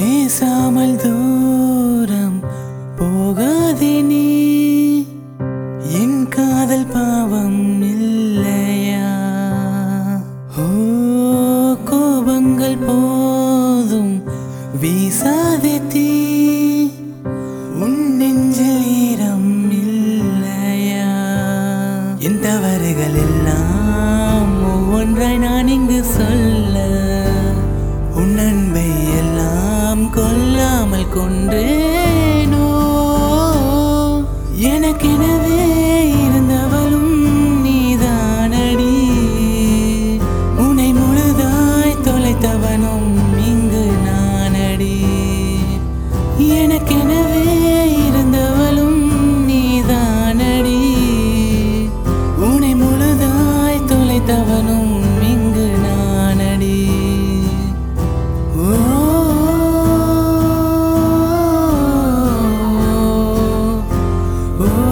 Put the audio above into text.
பேசாமல் தூரம் போகாதே நீ என் காதல் பாவம் இல்லையா ஓ கோபங்கள் போதும் வீசாதே தீ உன் நெஞ்சில் ஈரம் இல்லையா என் தவறுகள் எல்லாம் ஒவ்வொன்றாய் நான் இங்கு சொல்ல உன் அன்பை எல்லாம் கொல்லாமல் கொன்றேனோ எனக்கெனவே இருந்தவளும் நீதானடி உன்னை முழுதாய் தொலைத்தவனும் இங்கு நானடி எனக்கெனவே இருந்தவளும் நீதானடி உன்னை முழுதாய் தொலைத்தவனும் இங்கு நானடி ஓ ஓ